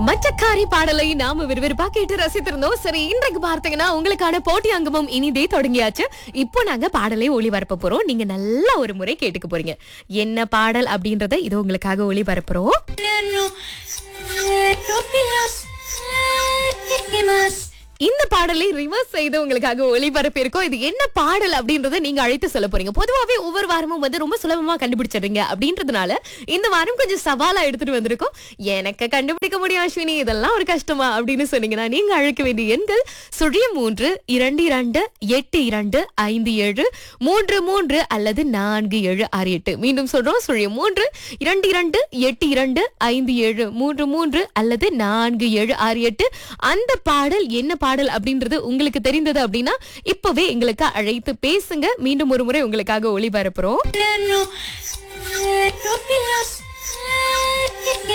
மச்சக்காரி பாடலை நாம விறுவிறுப்பா கேட்டு ரசித்திருந்தோம் சரி இன்றைக்கு பார்த்தீங்கன்னா உங்களுக்கான போட்டி அங்கமும் இனிதே தொடங்கியாச்சு இப்போ நாங்க பாடலை ஒளிபரப்ப போறோம் நீங்க நல்லா ஒரு முறை கேட்டுக்க போறீங்க என்ன பாடல் அப்படின்றத இது உங்களுக்காக ஒளிபரப்புறோம் இந்த பாடலை ரிவர்ஸ் செய்து உங்களுக்காக ஒளிபரப்பியிருக்கோம் இது என்ன பாடல் அப்படின்றத நீங்க அழைத்து சொல்ல போறீங்க பொதுவாவே ஒவ்வொரு வாரமும் வந்து ரொம்ப சுலபமா கண்டுபிடிச்சிடுறீங்க அப்படின்றதுனால இந்த வாரம் கொஞ்சம் சவாலா எடுத்துட்டு வந்திருக்கோம் எனக்கு கண்டுபிடிக்க முடியும் அஸ்வினி இதெல்லாம் ஒரு கஷ்டமா அப்படின்னு சொன்னீங்கன்னா நீங்க அழைக்க வேண்டிய எண்கள் சுழிய மூன்று இரண்டு இரண்டு எட்டு இரண்டு ஐந்து ஏழு மூன்று மூன்று அல்லது நான்கு ஏழு ஆறு எட்டு மீண்டும் சொல்றோம் சுழிய மூன்று இரண்டு இரண்டு எட்டு இரண்டு ஐந்து ஏழு மூன்று மூன்று அல்லது நான்கு ஏழு ஆறு எட்டு அந்த பாடல் என்ன பாடல் அப்படின்றது உங்களுக்கு தெரிந்தது அப்படின்னா இப்பவே எங்களுக்கு அழைத்து பேசுங்க மீண்டும் ஒரு முறை உங்களுக்காக ஒளிபரப்புறோம்